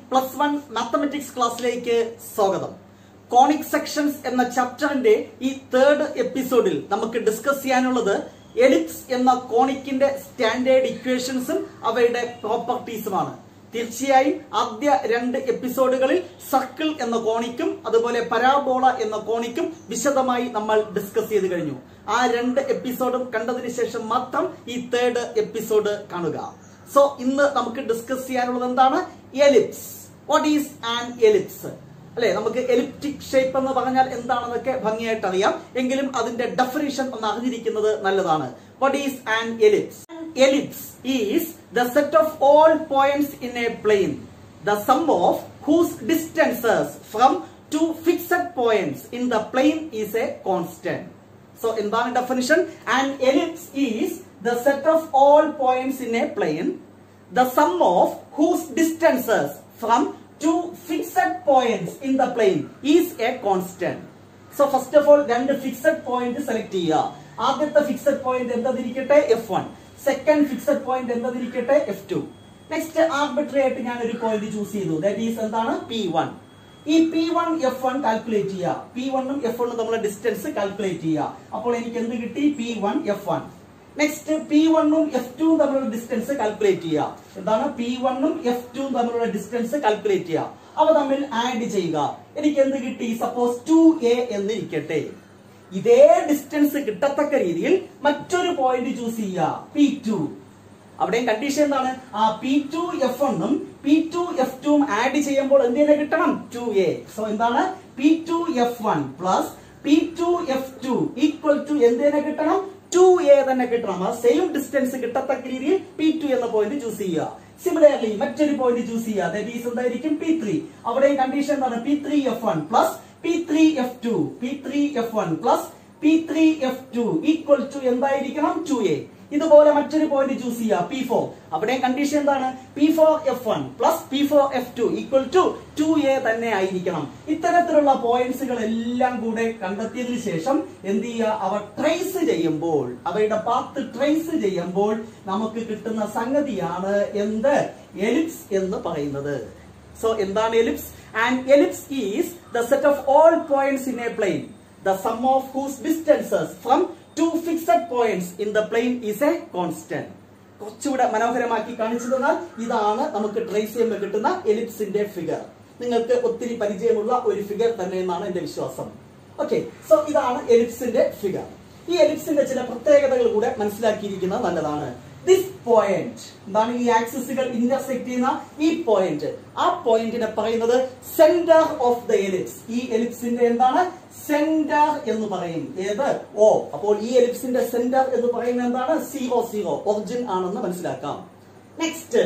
Plus one mathematics ക്ലാസ്സിലേക്ക് സ്വാഗതം conic sections എന്ന ചാപ്റ്ററിന്റെ ഈ തേർഡ് എപ്പിസോഡിൽ നമുക്ക് ഡിസ്കസ് ചെയ്യാനുള്ളത് എലിപ്സ് എന്ന കോണിക്കിന്റെ സ്റ്റാൻഡേർഡ് ഇക്വേഷൻസും അവയുടെ പ്രോപ്പർട്ടീസുമാണ് തീർച്ചയായും ആദ്യ രണ്ട് എപ്പിസോഡുകളിൽ സർക്കിൾ എന്ന കോണിക്കും അതുപോലെ പരാബോള എന്ന കോണിക്കും വിശദമായി നമ്മൾ ഡിസ്കസ് ചെയ്ത് കഴിഞ്ഞു ആ രണ്ട് എപ്പിസോഡും കണ്ടതിന് ശേഷം മാത്രം ഈ തേർഡ് എപ്പിസോഡ് കാണുക സോ ഇന്ന് നമുക്ക് ഡിസ്കസ് ചെയ്യാനുള്ളത് എന്താണ് ellipse what is an ellipse അല്ലെ നമുക്ക് എലിപ്റ്റിക് ഷേപ്പ് എന്ന് പറഞ്ഞാൽ എന്താണെന്നൊക്കെ ഭംഗിയായിട്ട് അറിയാം എങ്കിലും അതിന്റെ ഡെഫിനിഷൻ ഒന്ന് അറിഞ്ഞിരിക്കുന്നത് നല്ലതാണ് what is an ellipse ellipse is the set of all points in a plane the sum of whose distances from two fixed points in the plane is a constant so എന്താണ് definition and ellipse is the set of all points in a plane the sum of whose distances from two fixed points in the plane is a constant so first of all രണ്ട് fixed point select ചെയ്യുക ആദ്യത്തെ fixed point എന്തതിരിക്കട്ടെ F one second fixed point എന്തതിരിക്കട്ടെ F two next arbitrary ആയിട്ട് ഞാൻ ഒരു point choose ചെയ്തു that is എന്താണ് പി വൺ ഈ P one F one calculate ചെയ്യുക പി വണ്ണും എഫ് വണ്ണും തമ്മിലുള്ള ഡിസ്റ്റൻസ് കാൽക്കുലേറ്റ് ചെയ്യുക അപ്പോൾ എനിക്ക് എന്ത് കിട്ടി P one F one next P വണ്ണും എഫ് ടു തമ്മിലുള്ള ഡിസ്റ്റൻസ് കാൽക്കുലേറ്റ് ചെയ്യുക എന്താണ് പി വണ്ണും എഫ് ടു തമ്മിലുള്ള ഡിസ്റ്റൻസ് കാൽക്കുലേറ്റ് ചെയ്യുക അവ തമ്മിൽ ആഡ് ചെയ്യുക എനിക്ക് എന്ത് കിട്ടി സപ്പോസ് ടു എ എന്നിരിക്കട്ടെ ഇതേ ഡിസ്റ്റൻസ് കിട്ടത്തക്ക രീതിയിൽ മറ്റൊരു പോയിന്റ് ചൂസ് ചെയ്യുക പി ടു അവിടെയും കണ്ടീഷൻ എന്താണ് ആ പി ടു എഫ് വണ്ണും പി ടു എഫ് ടും ആഡ് ചെയ്യുമ്പോൾ എന്ത് തന്നെ കിട്ടണം ടു എ സോ എന്താണ് P two F one plus P two F two equal to എന്ത് തന്നെ കിട്ടണം ടു എ തന്നെ കിട്ടണം ആ സെയിം ഡിസ്റ്റൻസ് കിട്ടത്തക്ക രീതിയിൽ പി ടു എന്ന പോയിന്റ് ചൂസ് ചെയ്യുക സിമിലർലി മറ്റൊരു പോയിന്റ് ചൂസ് ചെയ്യുക ദാറ്റ് ഈസ് എന്തായിരിക്കും പി ത്രീ അവിടെയും കണ്ടീഷൻ എന്താണ് P three F one plus P three F two P three F one plus P three F two equal to എന്തായിരിക്കണം two A ഇതുപോലെ മറ്റൊരു point choose ചെയ്യുക P four അവിടെ condition എന്താണ് P four F one plus P four F two equal to two A തന്നെ ആയിരിക്കണം ഇത്തരത്തിലുള്ള പോയിന്റ്സുകൾ എല്ലാം കൂടെ കണ്ടെത്തിയതിനു ശേഷം എന്ത് ചെയ്യുക അവ ട്രേസ് ചെയ്യുമ്പോൾ അവയുടെ പാത്ത് ട്രേസ് ചെയ്യുമ്പോൾ നമുക്ക് കിട്ടുന്ന സംഗതിയാണ് എന്ത് എലിപ്സ് എന്ന് പറയുന്നത് സോ എന്താണ് ellipse and ellipse is the set of all points in a plane the sum of whose distances from two fixed points in the plane is a constant കുറച്ചുകൂടെ മനോഹരമാക്കി കാണിച്ചു തന്നാൽ ഇതാണ് നമുക്ക് ട്രേസ് ചെയ്യുമ്പോൾ കിട്ടുന്ന എലിപ്സിന്റെ ഫിഗർ നിങ്ങൾക്ക് ഒത്തിരി പരിചയമുള്ള ഒരു ഫിഗർ തന്നെ എന്നാണ് എന്റെ വിശ്വാസം ഓക്കെ സോ ഇതാണ് എലിപ്സിന്റെ ഫിഗർ ഈ എലിപ്സിന്റെ ചില പ്രത്യേകതകൾ കൂടെ മനസ്സിലാക്കിയിരിക്കുന്നത് നല്ലതാണ് ദിസ് പോയിന്റ് എന്താണ് ഈ ആക്സിസുകൾ ഇന്റർസെക്ട് ചെയ്യുന്ന ഈ പോയിന്റ് ആ പോയിന്റിനെ പറയുന്നത് സെന്റർ ഓഫ് ദ എലിപ്സ് ഈ എലിപ്സിന്റെ എന്താണ് സെന്റർ എന്ന് പറയും ഏത് ഓ അപ്പോൾ ഈ എലിപ്സിന്റെ സെന്റർ എന്ന് പറയുന്നത് എന്താണ് സീറോ സീറോ ഒറിജിൻ ആണെന്ന് മനസ്സിലാക്കാം നെക്സ്റ്റ്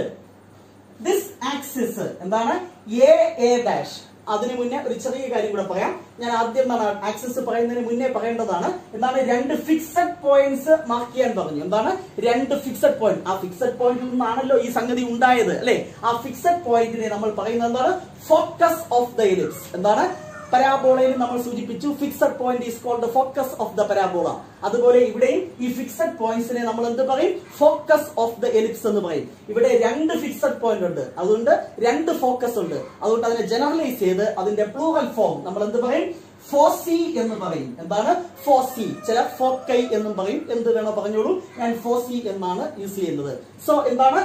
ദിസ് ആക്സിസ് എന്താണ് എ എ ഡാഷ് അതിനു മുന്നേ ഒരു ചെറിയ കാര്യം കൂടെ പറയാം ഞാൻ ആദ്യം എന്താണ് ആക്സസ് പറയുന്നതിന് മുന്നേ പറയേണ്ടതാണ് എന്താണ് രണ്ട് ഫിക്സഡ് പോയിന്റ്സ് മാർക്ക് ചെയ്യാൻ പറഞ്ഞു എന്താണ് രണ്ട് ഫിക്സഡ് പോയിന്റ് ആ ഫിക്സഡ് പോയിന്റിൽ നിന്നാണല്ലോ ഈ സംഗതി ഉണ്ടായത് അല്ലെ ആ ഫിക്സഡ് പോയിന്റിനെ നമ്മൾ പറയുന്നത് എന്താണ് ഫോക്കസ് ഓഫ് ദ എലിപ്സ് എന്താണ് പരാബോളയിൽ നമ്മൾ സൂചിപ്പിച്ചു fixed point is called focus of the parabola അതുപോലെ ഇവിടെയും ഈ ഫിക്സഡ് പോയിന്റ്സിനെ നമ്മൾ എന്ത് പറയും ഫോക്കസ് ഓഫ് ദ എലിപ്സ് എന്ന് പറയും ഇവിടെ രണ്ട് ഫിക്സഡ് പോയിന്റ് ഉണ്ട് അതുകൊണ്ട് രണ്ട് ഫോക്കസ് ഉണ്ട് അതുകൊണ്ട് അതിനെ ജനറലൈസ് ചെയ്ത് അതിന്റെ പ്ലൂറൽ ഫോം നമ്മൾ എന്ത് പറയും ഫോസി എന്ന് പറയും എന്താണ് ഫോസി ചില ഫോക്കൈ എന്നും പറയും എന്ത് വേണോ പറഞ്ഞോളൂ ഞാൻ ഫോസി എന്നാണ് യൂസ് ചെയ്യുന്നത് സോ എന്താണ്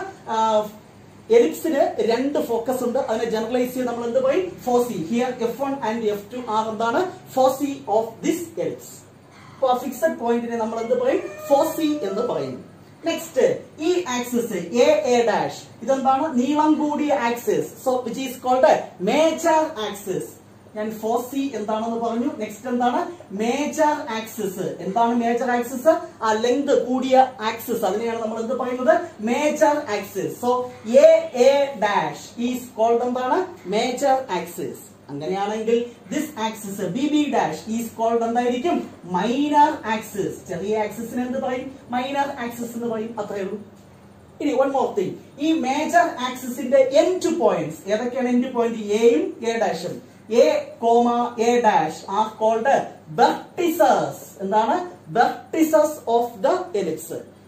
എലിപ്സിന് രണ്ട് ഫോക്കസ് ഉണ്ട് അതിനെ ജനറലൈസ് ചെയ്ത് നമ്മൾ എന്ത് പറയും foci here F one and F two are എന്താണ് ഫോസി ഓഫ് ദിസ് എലിപ്സ് അപ്പോൾ ആ ഫിക്സഡ് പോയിന്റിനെ നമ്മൾ എന്ത് പറയും ഫോസി എന്ന് പറയും നെക്സ്റ്റ് ഈ ആക്സിസ് എ എ ഡാഷ് ഇതെന്താണ് നീളം കൂടിയ axis so which is called major axis ഞാൻ ഫോസി എന്താണെന്ന് പറഞ്ഞു നെക്സ്റ്റ് എന്താണ് മേജർ ആക്സിസ് എന്താണ് മേജർ ആക്സിസ് ആ ലെങ്ത് കൂടിയ ആക്സിസ് അതിനെയാണ് നമ്മൾ എന്ത് പറയുന്നത് major axis so A A dash is called എന്താണ് മേജർ ആക്സിസ് അങ്ങനെയാണെങ്കിൽ this axis B B dash is called എന്തായിരിക്കും മൈനർ ആക്സിസ് ചെറിയ ആക്സിസിന് എന്ത് പറയും മൈനർ ആക്സിസ് എന്ന് പറയും അത്രയേ ഉള്ളൂ ഇനി വൺ മോർ തിങ് ഈ മേജർ ആക്സിസിന്റെ എൻഡ് പോയിന്റ്സ് ഏതൊക്കെയാണ് എൻഡ് പോയിന്റ് എയും എ ഡാഷും A comma A dash are called vertices എന്താണ് വെർട്ടിസസ് ഓഫ് ദ എലിപ്സ്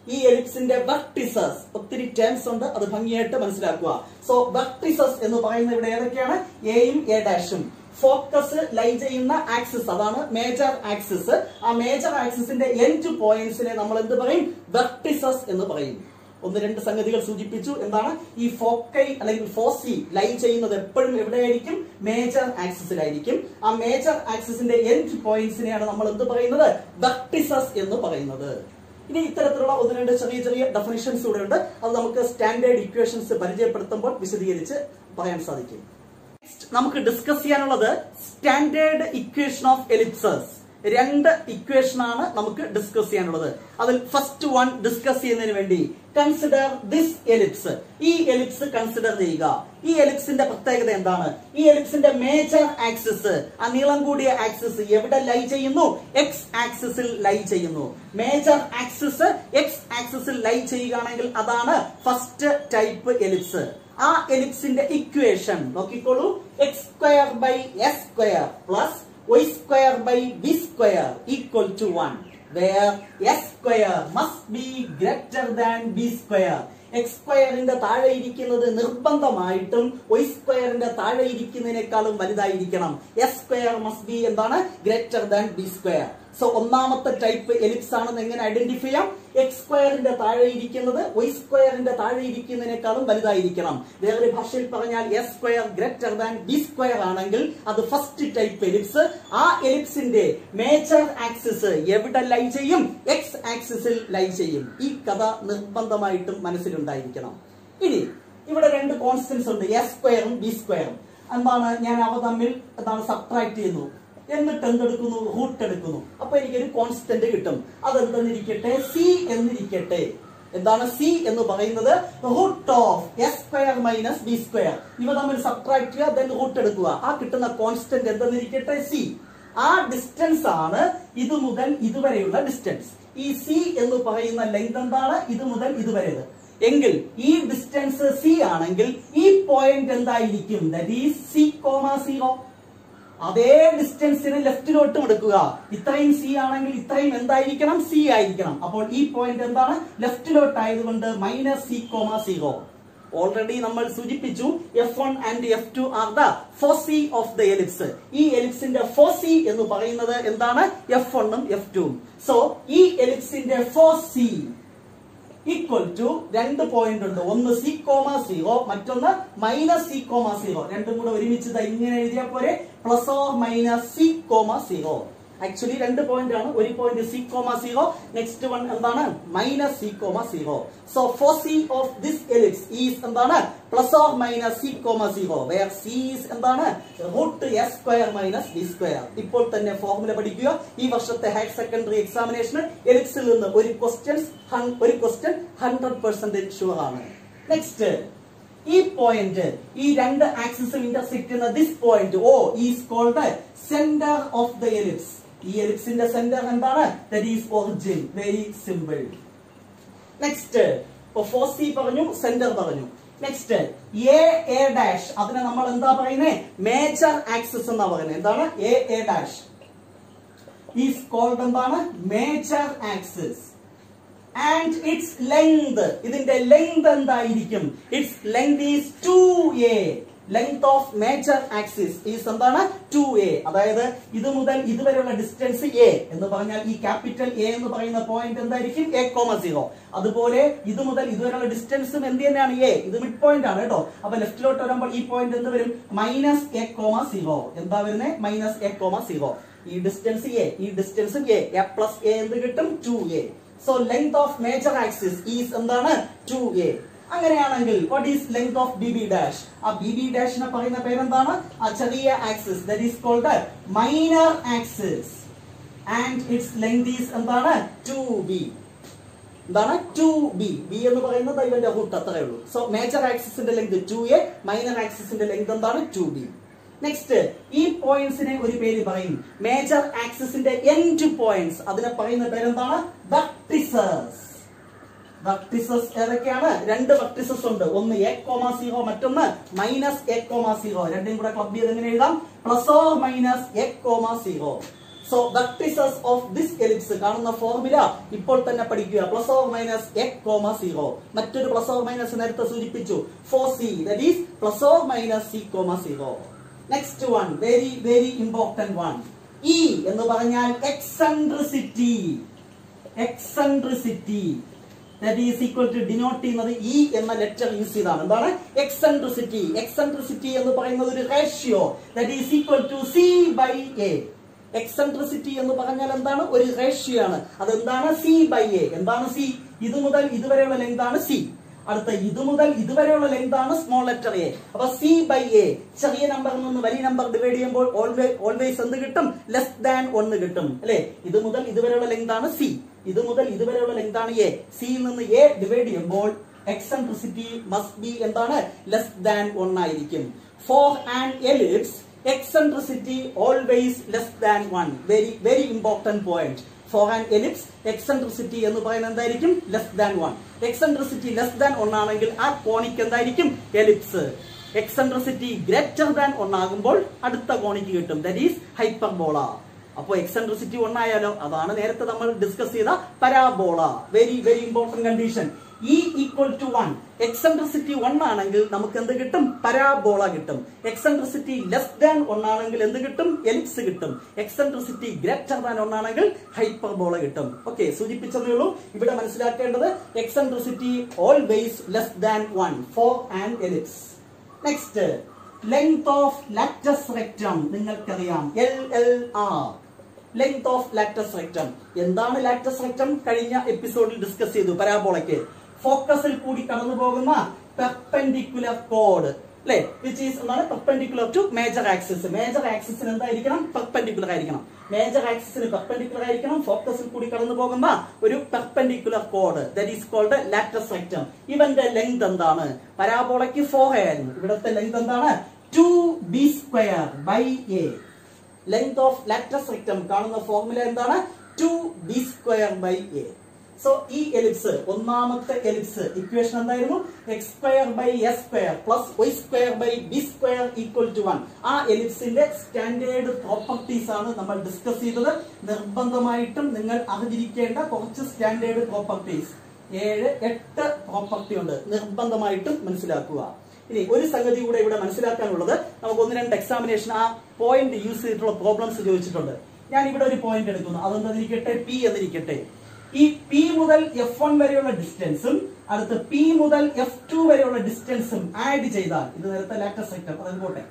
ഈ എലിപ്സിന്റെ വെർട്ടിസസ് ഒത്തിരി ടേംസ് ഉണ്ട് അത് ഭംഗിയായിട്ട് മനസ്സിലാക്കുക സോ വെർട്ടിസസ് എന്ന് പറയുന്ന ഇവിടെ ഏതൊക്കെയാണ് എയും എ ഡാഷും ഫോക്കസ് ലൈ ചെയ്യുന്ന ആക്സിസ് അതാണ് മേജർ ആക്സിസ് ആ മേജർ ആക്സിസിന്റെ എൻഡ് പോയിന്റ്സിനെ നമ്മൾ എന്ത് പറയും വെർട്ടിസസ് എന്ന് പറയും ഒന്ന് രണ്ട് സംഗതികൾ സൂചിപ്പിച്ചു എന്താണ് ഈ ഫോക്കൈ അല്ലെങ്കിൽ ഫോസി ലൈ ചെയ്യുന്നത് എപ്പോഴും എവിടെയായിരിക്കും മേജർ ആക്സിസിലായിരിക്കും ആ മേജർ ആക്സിസിന്റെ എൻഡ് പോയിന്റ്സിനെയാണ് നമ്മൾ എന്ത് പറയുന്നത് വെർട്ടിസസ് എന്ന് പറയുന്നത് ഇനി ഇത്തരത്തിലുള്ള ഒന്ന് രണ്ട് ചെറിയ ചെറിയ ഡെഫിനിഷൻസ് ഇവിടെ ഉണ്ട് അത് നമുക്ക് സ്റ്റാൻഡേർഡ് ഇക്വേഷൻസ് പരിചയപ്പെടുത്തുമ്പോൾ വിശദീകരിച്ച് പറയാൻ സാധിക്കും നെക്സ്റ്റ് നമുക്ക് ഡിസ്കസ് ചെയ്യാനുള്ളത് സ്റ്റാൻഡേർഡ് ഇക്വേഷൻ ഓഫ് എലിപ്സസ് രണ്ട് ഇക്വേഷൻ ആണ് നമുക്ക് ഡിസ്കസ് ചെയ്യാനുള്ളത് അതിൽ ഫസ്റ്റ് വൺ ഡിസ്കസ് ചെയ്യുന്നതിന് വേണ്ടി കൺസിഡർ ദിസ് എലിപ്സ് ഈ എലിപ്സ് കൺസിഡർ ചെയ്യുക ഈ എലിപ്സിന്റെ പ്രത്യേകത എന്താണ് ഈ എലിപ്സിന്റെ മേജർ ആക്സിസ് ആ നീളം കൂടിയ ആക്സിസ് എവിടെ ലൈ ചെയ്യുന്നു എക്സ് ആക്സിസിൽ ലൈ ചെയ്യുന്നു മേജർ ആക്സിസ് എക്സ് ആക്സിസിൽ ലൈ ചെയ്യുകയാണെങ്കിൽ അതാണ് ഫസ്റ്റ് ടൈപ്പ് എലിപ്സ് ആ എലിപ്സിന്റെ ഇക്വേഷൻ നോക്കിക്കോളൂ X square by S square plus Y square by B square equal to one where S square must be greater than B square X സ്ക്വയറിന്റെ താഴെ ഇരിക്കുന്നത് നിർബന്ധമായിട്ടും വൈ സ്ക്വയറിന്റെ താഴെ ഇരിക്കുന്നതിനേക്കാളും വലുതായിരിക്കണം എസ് സ്ക്വയർ മസ്റ്റ് ബി എന്താണ് greater than B square so ഒന്നാമത്തെ ടൈപ്പ് എലിപ്സ് ആണെന്ന് എങ്ങനെ ഐഡന്റിഫൈ ചെയ്യാം എക്സ് സ്ക്വയറിന്റെ താഴെ ഇരിക്കുന്നത് വൈ സ്ക്വയറിന്റെ താഴെ ഇരിക്കുന്നതിനേക്കാളും വലുതായിരിക്കണം വേറൊരു ഭാഷയിൽ പറഞ്ഞാൽ S square greater than B square ആണെങ്കിൽ അത് ഫസ്റ്റ് ടൈപ്പ് എലിപ്സ് ആ എലിപ്സിന്റെ മേജർ ആക്സിസ് എവിടെ ലൈ ചെയ്യും എക്സ് ആക്സിസിൽ ലൈ ചെയ്യും ഈ കഥ നിർബന്ധമായിട്ടും മനസ്സിലുണ്ടായിരിക്കണം ഇനി ഇവിടെ രണ്ട് കോൺസ്റ്റൻസ് ഉണ്ട് എസ് സ്ക്വയറും ബി സ്ക്വയറും എന്താണ് ഞാൻ അവ തമ്മിൽ എന്താണ് സബ്ട്രാക്ട് ചെയ്യുന്നു എന്നിട്ട് എന്തെടുക്കുന്നു റൂട്ട് എടുക്കുന്നു അപ്പൊ എനിക്കൊരു കോൺസ്റ്റന്റ് കിട്ടും അതെന്തെന്നിരിക്കട്ടെ സി എന്നിരിക്കട്ടെ എന്താണ് സി എന്ന് പറയുന്നത് root of S square minus B square ഇവ തമ്മിൽ സബ്ട്രാക്ട് ചെയ്യുക ദെൻ റൂട്ട് എടുക്കുക ആ കിട്ടുന്ന കോൺസ്റ്റന്റ് എന്തെന്നിരിക്കട്ടെ സി ആ ഡിസ്റ്റൻസ് ആണ് ഇത് മുതൽ ഇതുവരെയുള്ള ഡിസ്റ്റൻസ് ഈ സി എന്ന് പറയുന്ന ലെങ്ത് എന്താണ് ഇത് മുതൽ ഇതുവരെ എങ്കിൽ ഈ ഡിസ്റ്റൻസ് സി ആണെങ്കിൽ ഈ പോയിന്റ് എന്തായിരിക്കും that is C comma zero അതേ ഡിസ്റ്റൻസിന് ലെഫ്റ്റിലോട്ടും എടുക്കുക ഇത്രയും സി ആണെങ്കിൽ ഇത്രയും എന്തായിരിക്കണം സി ആയിരിക്കണം അപ്പോൾ ഈ പോയിന്റ് എന്താണ് ലെഫ്റ്റിലോട്ട് ആയതുകൊണ്ട് minus C comma zero already നമ്മൾ സൂചിപ്പിച്ചു F one and F two are the foci of the ellipse ഈ എലിപ്സിന്റെ ഫോസി എന്ന് പറയുന്നത് എന്താണ് എഫ് വണ്ണും എഫ് ടുവും സോ ഈ എലിപ്സിന്റെ ഫോസി ഈക്വൽ ടു രണ്ട് പോയിന്റ് ഉണ്ട് ഒന്ന് സി കോമ സീറോ മറ്റൊന്ന് മൈനസ് സി കോമ സീറോ രണ്ടും കൂടെ ഒരുമിച്ച് ദാ ഇങ്ങനെ എഴുതിയാൽ പോരെ plus or minus C comma zero actually രണ്ട് പോയിന്റ് ആണ് ഒരു point C comma zero next one എന്താണ് minus C comma zero so for C of this ellipse is എന്താണ് plus or minus C comma zero where C is എന്താണ് root S square minus B square ഇപ്പോൾ തന്നെ formula പഠിക്കുക ഈ വർഷത്തെ higher secondary എക്സാമിനേഷന് എലിപ്സിൽ നിന്ന് ഒരു ക്വസ്റ്റ്യൻസ് ഒരു ക്വസ്റ്റ്യൻ ഹൺഡ്രഡ് പെർസെന്റേജ് ഷുവർ ആണ് നെക്സ്റ്റ് ഈ പോയിന്റ് ഈ രണ്ട് ആക്സിസും ഇന്റർസെക്ട് ചെയ്യുന്ന this point O is called centre of the ellipse ഈ എലിപ്സിന്റെ സെന്റർ എന്താണ് that is origin very simple next ഇപ്പൊ ഫോസി പറഞ്ഞു സെന്റർ പറഞ്ഞു നെക്സ്റ്റ് എ എ ഡാഷ് അതിനെ നമ്മൾ എന്താ പറയുന്നത് മേജർ ആക്സിസ് എന്നാ പറയുന്നത് എന്താണ് A A dash is called എന്താണ് major axis and its length ഇതിന്റെ ലെങ്ത് എന്തായിരിക്കും its length is two A length of major axis is എന്താണ് ടു എ അതായത് ഇത് മുതൽ ഇതുവരെയുള്ള ഡിസ്റ്റൻസ് എ എന്ന് പറഞ്ഞാൽ ഈ ക്യാപിറ്റൽ എ എന്ന് പറയുന്ന പോയിന്റ് എന്തായിരിക്കും എ കോമ സീറോ അതുപോലെ ഇത് മുതൽ ഇതുവരെയുള്ള ഡിസ്റ്റൻസും എന്ത് തന്നെയാണ് എ ഇത് മിഡ് പോയിന്റ് ആണ് കേട്ടോ അപ്പൊ ലെഫ്റ്റിലോട്ട് വരുമ്പോൾ ഈ പോയിന്റ് എന്ത് വരും മൈനസ് എ കോമ സീറോ എന്താ വരുന്നത് മൈനസ് എ കോമ സീറോ ഈ ഡിസ്റ്റൻസ് എ ഈ ഡിസ്റ്റൻസും എ എ പ്ലസ് എ എന്ത് കിട്ടും two A so length of major axis is എന്താണ് ടു എ അങ്ങനെയാണെങ്കിൽ what is length of B B dash ആ ബി ബി ഡാഷിനെ പറയുന്ന പേരെന്താണ് ആ ചെറിയ axis that is called minor axis and its length is എന്താണ് ടു ബി എന്താണ് ടു ബി ബി എന്ന് പറയുന്നത് ഇവന്റെ റൂട്ട് അത്രേ ഉള്ളൂ സോ മേജർ ആക്സിസിന്റെ ലെങ്ത് ടു എ മൈനർ ആക്സിസിന്റെ ലെങ്ത് എന്താണ് ടു ബി നെക്സ്റ്റ് ഈ പോയിന്റ്സിനെ ഒരു പേര് പറയും മേജർ ആക്സിസിന്റെ എൻഡ് പോയിന്റ്സ് അതിനെ പറയുന്ന പേരെന്താണ് വെർട്ടിസസ് വെർട്ടിസസ് ഏതൊക്കെയാണ് രണ്ട് വെർട്ടിസസ് ഉണ്ട് ഒന്ന് എ കോമ സീറോ മറ്റൊന്ന് മൈനസ് എ കോമ സീറോ രണ്ടും കൂടെ ക്ലബ് ചെയ്ത് എങ്ങനെ എഴുതാം plus or minus A comma zero so vertices of this ellipse കാണുന്ന ഫോർമുല ഇപ്പോൾ തന്നെ പഠിക്കുക plus or minus A comma zero മറ്റൊരു പ്ലസ് ഓർ മൈനസ് നേരത്തെ സൂചിപ്പിച്ചു foci that is plus or minus C comma zero next one very very important one e എന്ന് പറഞ്ഞാൽ eccentricity eccentricity that is equal to denote ചെയ്യുന്നത് e എന്ന letter use ചെയ്താണ് എന്താണ് eccentricity eccentricity എന്ന് പറയുന്നത് ഒരു ratio that is equal to c by a eccentricity എന്ന് പറഞ്ഞാൽ എന്താണ് ഒരു റേഷ്യോ ആണ് അതെന്താണ് സി ബൈ എ എന്താണ് സി ഇത് മുതൽ ഇതുവരെയുള്ള ലെങ്ത് ആണ് സി അടുത്ത ഇത് മുതൽ ഇതുവരെയുള്ള ലെങ്ത് ആണ് സ്മോൾ ലെറ്റർ എ അപ്പൊ സി ബൈ എ ചെറിയ നമ്പറിൽ നിന്ന് വലിയ നമ്പർ ഡിവൈഡ് ചെയ്യുമ്പോൾ ഓൾവേസ് എന്ത് കിട്ടും ലെസ് ദാൻ ഒന്ന് കിട്ടും അല്ലെ ഇത് മുതൽ ഇതുവരെയുള്ള ലെങ്ത് ആണ് സി ഇത് മുതൽ ഇതുവരെയുള്ള ലെങ്ത് ആണ് എ സിയിൽ നിന്ന് എ ഡിവൈഡ് ചെയ്യുമ്പോൾ എക്സെൻട്രിസിറ്റി മസ്റ്റ് ബി എന്താണ് ലെസ് ദാൻ വൺ ആയിരിക്കും for and ellipse eccentricity always less than one very very important point for and ellipse eccentricity എന്ന് പറയുന്നത് എന്തായിരിക്കും less than one eccentricity less than one ആണെങ്കിൽ ആ conic എന്തായിരിക്കും ellipse eccentricity greater than one ആകുമ്പോൾ അടുത്ത conic കിട്ടും ദറ്റ് ഈസ് ഹൈപ്പർബോള അപ്പോൾ എക്സെൻട്രിസിറ്റി വൺ ആയാലോ അതാണ് നേരത്തെ നമ്മൾ ഡിസ്കസ് ചെയ്ത parabola very very important condition e equal to one eccentricity one ആണെങ്കിൽ നമുക്ക് എന്ത് കിട്ടും പരാബോള കിട്ടും എക്സെൻട്രിസിറ്റി ലെസ് ദാൻ വൺ ആണെങ്കിൽ എന്ത് കിട്ടും എലിപ്സ് കിട്ടും എക്സെൻട്രിസിറ്റി ഗ്രേറ്റർ ദാൻ വൺ ആണെങ്കിൽ ഹൈപ്പർബോള കിട്ടും ഓക്കെ സൂചിപ്പിച്ചതേ ഉള്ളൂ ഇവിടെ മനസ്സിലാക്കേണ്ടത് eccentricity always less than one for and ellipse next length of latus rectum നിങ്ങൾക്കറിയാം L L R length of latus rectum എന്താണ് ലാക്ടസ് റെക്ടം കഴിഞ്ഞ എപ്പിസോഡിൽ ഡിസ്കസ് ചെയ്തു പരാബോളയ്ക്ക് ഫോക്കസിൽ കൂടി കടന്നു പോകുന്ന പെർപെൻഡിക്കുലർ കോഡ് അല്ലെ വിച്ച് ഈസ് എന്താണ് perpendicular to major axis major ആക്സിസിന് എന്തായിരിക്കണം പെർപെൻഡിക്കുലർ ആയിരിക്കണം മേജർ ആക്സിസിന് പെർപെൻഡിക്കുലർ ആയിരിക്കണം ഫോക്കസിൽ കൂടി കടന്നു പോകുന്ന ഒരു പെർപെൻഡിക്കുലർ കോഡ് that is called latus rectum ഇവന്റെ ലെങ്ത് എന്താണ് പരാബോളയ്ക്ക് ഫോർ ആയിരുന്നു ഇവിടുത്തെ ലെങ്ത് എന്താണ് two B square by a length of latus rectum കാണുന്ന ഫോർമുല എന്താണ് two B square by a so ഈ എലിപ്സ് ഒന്നാമത്തെ എലിപ്സ് ഇക്വേഷൻ എന്തായിരുന്നു x square by S square plus Y square by B square equal to one ആ എലിപ്സിന്റെ standard properties ആണ് നമ്മൾ discuss ചെയ്തത് നിർബന്ധമായിട്ടും നിങ്ങൾ അറിഞ്ഞിരിക്കേണ്ട കുറച്ച് സ്റ്റാൻഡേർഡ് പ്രോപ്പർട്ടീസ് ഏഴ് എട്ട് പ്രോപ്പർട്ടി ഉണ്ട് നിർബന്ധമായിട്ടും മനസ്സിലാക്കുക ഇനി ഒരു സംഗതി കൂടെ ഇവിടെ മനസ്സിലാക്കാനുള്ളത് നമുക്ക് ഒന്ന് രണ്ട് എക്സാമിനേഷൻ ആ പോയിന്റ് യൂസ് ചെയ്തിട്ടുള്ള പ്രോബ്ലംസ് ചോദിച്ചിട്ടുണ്ട് ഞാൻ ഇവിടെ ഒരു പോയിന്റ് എടുക്കുന്നു അതെന്തിരിക്കട്ടെ പി എന്നിരിക്കട്ടെ ഈ പി മുതൽ എഫ് വൺ വരെയുള്ള ഡിസ്റ്റൻസും അടുത്ത് പി മുതൽ എഫ് ടു വരെയുള്ള ഡിസ്റ്റൻസും ആഡ് ചെയ്താൽ ഇത് നേരത്തെ ലാറ്റസ് സെക്ടർ അത് പോട്ടെ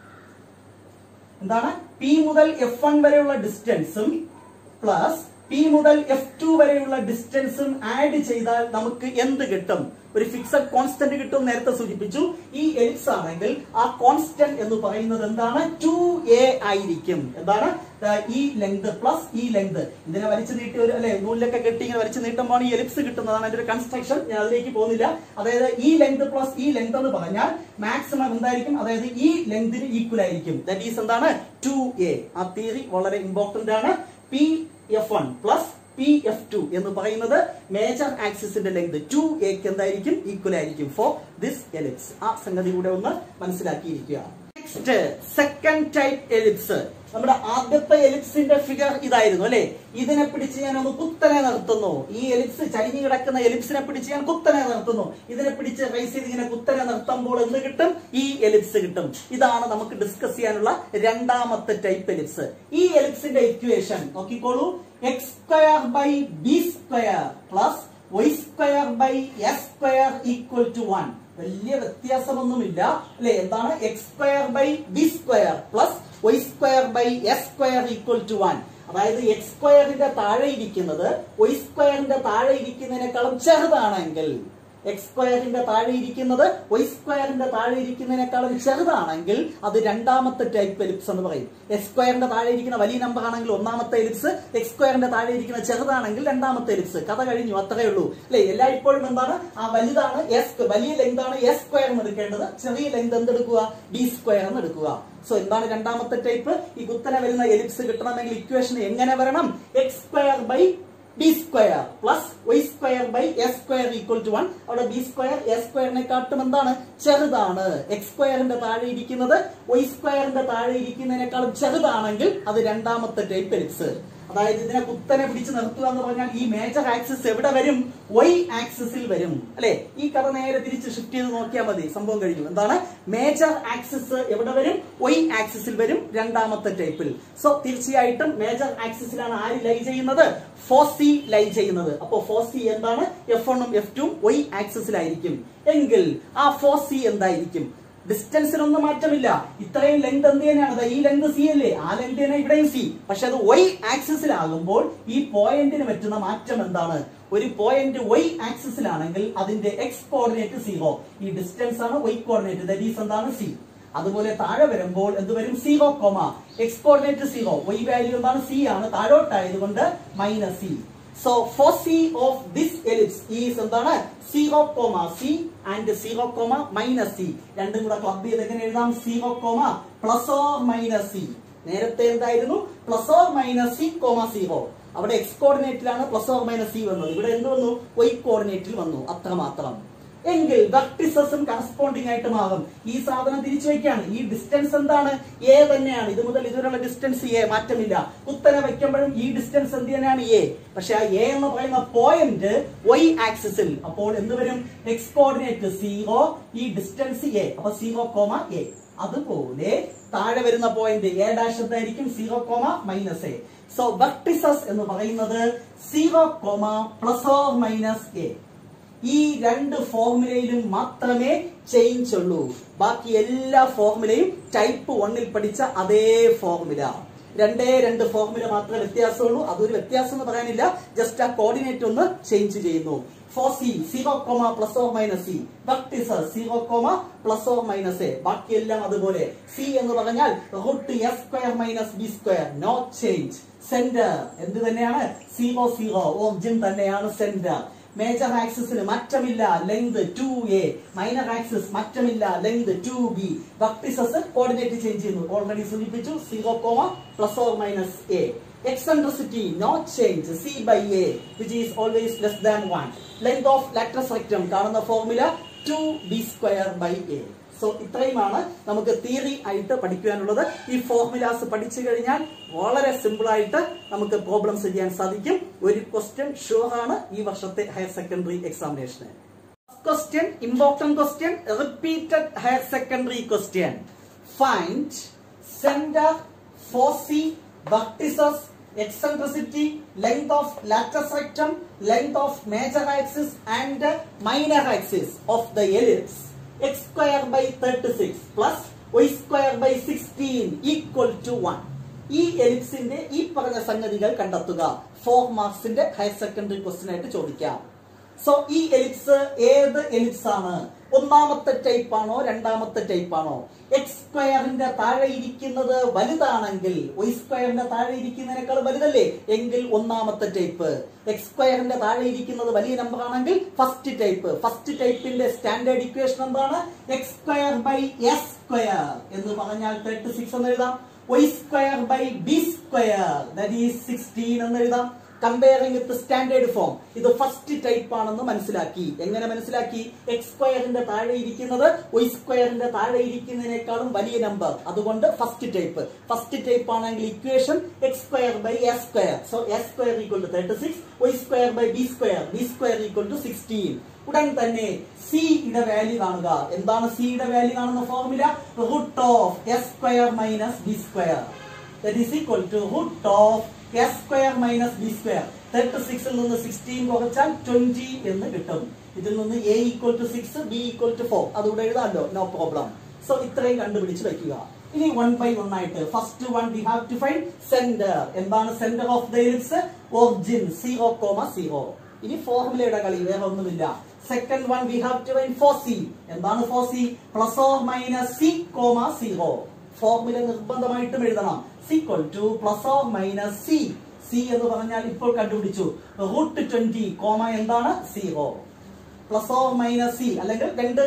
എന്താണ് പി മുതൽ എഫ് വൺ വരെയുള്ള ഡിസ്റ്റൻസും പ്ലസ് പി മുതൽ എഫ് ടു വരെയുള്ള ഡിസ്റ്റൻസും ആഡ് ചെയ്താൽ നമുക്ക് എന്ത് കിട്ടും ഒരു ഫിക്സഡ് കോൺസ്റ്റന്റ് കിട്ടും നേരത്തെ സൂചിപ്പിച്ചു ഈ എലിപ്സ് ആണെങ്കിൽ ആ കോൺസ്റ്റന്റ് എന്ന് പറയുന്നത് എന്താണ് ടു എ ആയിരിക്കും എന്താണ് ദാ ഈ ലെങ്ത് പ്ലസ് ഈ ലെങ്ത് ഇതിനെ വലിച്ചു നീട്ടി ഒരു അല്ലെ നൂലിലൊക്കെ കെട്ടി ഇങ്ങനെ വലിച്ചു നീട്ടുമ്പോൾ ഈ എലിപ്സ് കിട്ടുന്നതാണ് അതിന്റെ ഒരു കൺസ്ട്രക്ഷൻ ഞാൻ അതിലേക്ക് പോകുന്നില്ല അതായത് ഈ ലെങ്ത് പ്ലസ് ഈ ലെങ്ത് എന്ന് പറഞ്ഞാൽ മാക്സിമം എന്തായിരിക്കും അതായത് ഈ ലെങ്തിന് ഈക്വൽ ആയിരിക്കും ദാറ്റ് ഈസ് എന്താണ് ടു എ ആ തിയറി വളരെ ഇമ്പോർട്ടന്റ് ആണ് P F one plus P F two എന്ന് പറയുന്നത് മേജർ ആക്സിസിന്റെ ലെങ്ത് ടു എക്ക് എന്തായിരിക്കും ഈക്വൽ ആയിരിക്കും ഫോർ ദിസ് എലിപ്സ് ആ സംഗതി കൂടെ ഒന്ന് മനസ്സിലാക്കിയിരിക്കുക നെക്സ്റ്റ് സെക്കൻഡ് ടൈപ്പ് എലിപ്സ് നമ്മുടെ ആദ്യത്തെ എലിപ്സിന്റെ ഫിഗർ ഇതായിരുന്നു അല്ലെ ഇതിനെ പിടിച്ച് ഞാൻ ഒന്ന് കുത്തനെ നിർത്തുന്നു ഈ എലിപ്സ് ചരിഞ്ഞു കിടക്കുന്ന എലിപ്സിനെ പിടിച്ച് ഞാൻ കുത്തനെ നിർത്തുന്നു ഇതിനെ പിടിച്ച് റൈസ് ചെയ്ത് ഇങ്ങനെ കുത്തനെ നിർത്തുമ്പോൾ എന്ത് കിട്ടും ഈ എലിപ്സ് കിട്ടും ഇതാണ് നമുക്ക് ഡിസ്കസ് ചെയ്യാനുള്ള രണ്ടാമത്തെ ടൈപ്പ് എലിപ്സ് ഈ എലിപ്സിന്റെ ഇക്വേഷൻ നോക്കിക്കോളൂ X square by B square plus Y square by S square equal to one വലിയ വ്യത്യാസമൊന്നുമില്ല അല്ലെ എന്താണ് X square by B square plus Y square by S square equal to one അതായത് എക്സ് സ്ക്വയറിന്റെ താഴെ ഇരിക്കുന്നത് വൈ സ്ക്വയറിന്റെ താഴെ ഇരിക്കുന്നതിനേക്കാളും ചെറുതാണെങ്കിൽ എക്സ് സ്ക്വയറിന്റെ താഴെ ഇരിക്കുന്നത് വൈ സ്ക്വയറിന്റെ താഴെ ഇരിക്കുന്നതിനേക്കാളും ചെറുതാണെങ്കിൽ അത് രണ്ടാമത്തെ ടൈപ്പ് എലിപ്സ് എന്ന് പറയും എക്സ് സ്ക്വയറിന്റെ താഴെ ഇരിക്കുന്ന വലിയ നമ്പർ ആണെങ്കിൽ ഒന്നാമത്തെ എലിപ്സ് എക്സ് സ്ക്വയറിന്റെ താഴെ ഇരിക്കുന്ന ചെറുതാണെങ്കിൽ രണ്ടാമത്തെ എലിപ്സ് കഥ കഴിഞ്ഞു അത്രേ ഉള്ളൂ അല്ലെ എല്ലായ്പ്പോഴും എന്താണ് ആ വലുതാണ് എസ് വലിയ ലെങ്ത് ആണ് എസ് സ്ക്വയർ എന്ന് എടുക്കേണ്ടത് ചെറിയ ലെങ്ത് എന്തെടുക്കുക ഡി സ്ക്വയർ എന്ന് എടുക്കുക സോ എന്താണ് രണ്ടാമത്തെ ടൈപ്പ് ഈ കുത്തനെ വരുന്ന എലിപ്സ് കിട്ടണമെങ്കിൽ ഇക്വേഷൻ എങ്ങനെ വരണം x square by B square plus Y square by S square equal to one അവിടെ ബി സ്ക്വയർ എസ് സ്ക്വയറിനെക്കാട്ടും എന്താണ് ചെറുതാണ് എക്സ് സ്ക്വയറിന്റെ താഴെ ഇരിക്കുന്നത് വൈ സ്ക്വയറിന്റെ താഴെ ഇരിക്കുന്നതിനേക്കാളും ചെറുതാണെങ്കിൽ അത് രണ്ടാമത്തെ ടൈപ്പ് എലിപ്സ് അതായത് ഇതിനെ കുത്തനെ പിടിച്ച് നിർത്തുക എന്ന് പറഞ്ഞാൽ ഈ മേജർ ആക്സിസ് എവിടെ വരും വൈ ആക്സിസിൽ വരും അല്ലെ ഈ കഥ നേരെ തിരിച്ച് ഷിഫ്റ്റ് ചെയ്ത് നോക്കിയാൽ മതി സംഭവം കഴിഞ്ഞു എന്താണ് മേജർ ആക്സിസ് എവിടെ വരും വൈ ആക്സിസിൽ വരും രണ്ടാമത്തെ ടൈപ്പിൽ സോ തീർച്ചയായിട്ടും മേജർ ആക്സിസിലാണ് ആര് ലൈ ചെയ്യുന്നത് ഫോസി ലൈ ചെയ്യുന്നത് അപ്പോ ഫോസി എന്താണ് എഫ് വണ്ണും എഫ് ടും വൈ ആക്സിസിലായിരിക്കും എങ്കിൽ ആ ഫോസി എന്തായിരിക്കും ഡിസ്റ്റൻസിനൊന്നും മാറ്റമില്ല ഇത്രയും ലെങ്ത് എന്ത് തന്നെയാണ് ദാ ഈ ലെങ്ത് സി അല്ലേ ആ ലെങ്ത് തന്നെ ഇവിടെയും സി പക്ഷെ അത് വൈ ആക്സിസിലാകുമ്പോൾ ഈ പോയിന്റിന് പറ്റുന്ന മാറ്റം എന്താണ് ഒരു പോയിന്റ് വൈ ആക്സിസിലാണെങ്കിൽ അതിന്റെ എക്സ് കോർഡിനേറ്റ് സീറോ ഈ ഡിസ്റ്റൻസ് ആണ് വൈ കോർഡിനേറ്റ് ദറ്റ് ഈസ് എന്താണ് സി അതുപോലെ താഴെ വരുമ്പോൾ എന്ത് വരും zero comma x coordinate zero y value എന്താണ് സി ആണ് താഴോട്ടായതുകൊണ്ട് minus C so foci of this ellipse is എന്താണ് zero comma c and zero comma minus c രണ്ടും കൂടെ ക്ലബ് ചെയ്ത് എങ്ങനെ എഴുതാം zero comma plus or minus c നേരത്തെ എന്തായിരുന്നു plus or minus C comma zero അവിടെ എക്സ് കോർഡിനേറ്റിലാണ് പ്ലസ് ഓർ മൈനസ് സി വന്നത് ഇവിടെ എന്ത് വന്നു വൈ കോർഡിനേറ്റിൽ വന്നു അത്രമാത്രം എങ്കിൽ വെർട്ടിസസും കറസ്പോണ്ടിങ് ആയിട്ട് മാറും ഈ സാധനം തിരിച്ചു വെക്കാണ് ഈ ഡിസ്റ്റൻസ് എന്താണ് എ തന്നെയാണ് ഇത് മുതൽ ഇതുവരെയുള്ള ഡിസ്റ്റൻസ് എ മാറ്റമില്ല കുത്തനെ വെക്കുമ്പോഴും ഈ ഡിസ്റ്റൻസ് എന്ത് തന്നെയാണ് എ പക്ഷെ ആ എ എന്ന് പറയുന്ന പോയിന്റ് വൈ ആക്സിസിൽ അപ്പോൾ എന്ത് വരും എക്സ് കോർഡിനേറ്റ് സീറോ ഈ ഡിസ്റ്റൻസ് എ അപ്പൊ സീറോ കോമ എ അതുപോലെ താഴെ വരുന്ന പോയിന്റ് എ ഡാഷ് എന്തായിരിക്കും zero comma minus A so vertices എന്ന് പറയുന്നത് zero comma plus or minus a ഈ രണ്ട് ഫോർമുലയിലും മാത്രമേ ചേഞ്ച് ഉള്ളൂ ബാക്കി എല്ലാ ഫോർമുലയും ടൈപ്പ് വണ്ണിൽ പഠിച്ച അതേ ഫോർമുല രണ്ടേ രണ്ട് ഫോർമുല മാത്രമേ വ്യത്യാസമുള്ളൂ അതൊരു വ്യത്യാസം എന്ന് പറയാനില്ല ജസ്റ്റ് ആ കോർഡിനേറ്റ് ഒന്ന് ചേഞ്ച് ചെയ്യുന്നു foci zero comma plus or minus c vertices zero comma plus or minus a ബാക്കിയെല്ലാം അതുപോലെ സി എന്ന് പറഞ്ഞാൽ root S square minus B square no change center എന്ത് തന്നെയാണ് സീറോ സീറോ ഒറിജിൻ തന്നെയാണ് സെന്റർ മേജർ ആക്സിസിന് മാറ്റമില്ല length two A minor axis മാറ്റമില്ല length two b vertices coordinate change ചെയ്യുന്നു ഓൾറെഡി സൂചിപ്പിച്ചു zero comma plus or minus a eccentricity not change c by a which is always less than 1 length of lateral rectum കാണുന്ന formula 2 b square by a so ഇത്രയുമാണ് നമുക്ക് theory ആയിട്ട് പഠിക്കുവാനുള്ളത് ഈ formulas പഠിച്ചു കഴിഞ്ഞാൽ വളരെ സിമ്പിൾ ആയിട്ട് നമുക്ക് പ്രോബ്ലംസ് ചെയ്യാൻ സാധിക്കും ഒരു ക്വസ്റ്റ്യൻ ഷുവർ ആണ് ഈ വർഷത്തെ ഹയർ സെക്കൻഡറി എക്സാമിനേഷന് question important question repeated higher secondary question find center foci vertices eccentricity length of lateral rectum length of major axis and minor axis of the ellipse x square by 36 plus y square by 16 equal to 1 ഈ എലിപ്സിന്റെ ഈ പറഞ്ഞ സംഗതികൾ കണ്ടെത്തുക four മാർക്സിന്റെ higher secondary question ആയിട്ട് ചോദിക്കാം so ഈ ellipse ഏത് എലിപ്സ് ആണ് ഒന്നാമത്തെ ടൈപ്പ് ആണോ രണ്ടാമത്തെ ടൈപ്പ് ആണോ എക്സ് സ്ക്വയറിന്റെ താഴെ ഇരിക്കുന്നത് വലുതാണെങ്കിൽ വൈ സ്ക്വയറിന്റെ താഴെ ഇരിക്കുന്നതിനേക്കാൾ വലുതല്ലേ എങ്കിൽ ഒന്നാമത്തെ ടൈപ്പ് എക്സ് സ്ക്വയറിന്റെ താഴെ ഇരിക്കുന്നത് വലിയ നമ്പർ ആണെങ്കിൽ ഫസ്റ്റ് ടൈപ്പ് ഫസ്റ്റ് ടൈപ്പിന്റെ സ്റ്റാൻഡേർഡ് ഇക്വേഷൻ എന്താണ് X square by S square എന്ന് പറഞ്ഞാൽ തേർട്ടി സിക്സ് എന്ന് എഴുതാം y square by B square that is sixteen എന്ന് എഴുതാം കമ്പയറിംഗ് വിത്ത് സ്റ്റാൻഡേർഡ് ഫോം ഇത് ഫസ്റ്റ് ടൈപ്പ് ആണെന്ന് മനസ്സിലാക്കി എങ്ങനെ മനസ്സിലാക്കി എക്സ് സ്ക്വയറിന്റെ താഴെ ഇരിക്കുന്നത് വൈ സ്ക്വയറിന്റെ താഴെ ഇരിക്കുന്നതിനേക്കാളും വലിയ നമ്പർ അതുകൊണ്ട് ഫസ്റ്റ് ടൈപ്പ് ഫസ്റ്റ് ടൈപ്പ് ആണെങ്കിൽ equation x square by S square so S square equal to thirty six y square by B square B square equal to sixteen ഉടൻ തന്നെ സിയുടെ വാല്യൂ കാണുക എന്താണ് സിയുടെ വാല്യൂ കാണുന്ന formula root of S square minus B square that is equal to root of S square minus B square thirty സിക്സിൽ നിന്ന് sixteen കുറച്ചാൽ ട്വന്റി എന്ന് കിട്ടും ഇതിൽ നിന്ന് A equal to six b equal to four അതുകൂടെ എഴുതാമല്ലോ നോ പ്രോബ്ലം സോ ഇത്രയും കണ്ടുപിടിച്ച് വെക്കുക ഇനി വൺ ബൈ വൺ ആയിട്ട് first one we have to find center എന്താണ് center of the ellipse origin zero comma zero ഇനി ഫോർമുലയുടെ കളി വേറെ ഒന്നുമില്ല second one we have to find foci എന്താണ് four C plus or minus C comma zero formula നിർബന്ധമായിട്ടും എഴുതണം is equal to plus or minus C C എന്ന് പറഞ്ഞാൽ ഇപ്പോൾ കണ്ടുപിടിച്ചു റൂട്ട് ട്വന്റി കോമ എന്താണ് zero plus or minus c അല്ലെങ്കിൽ രണ്ട്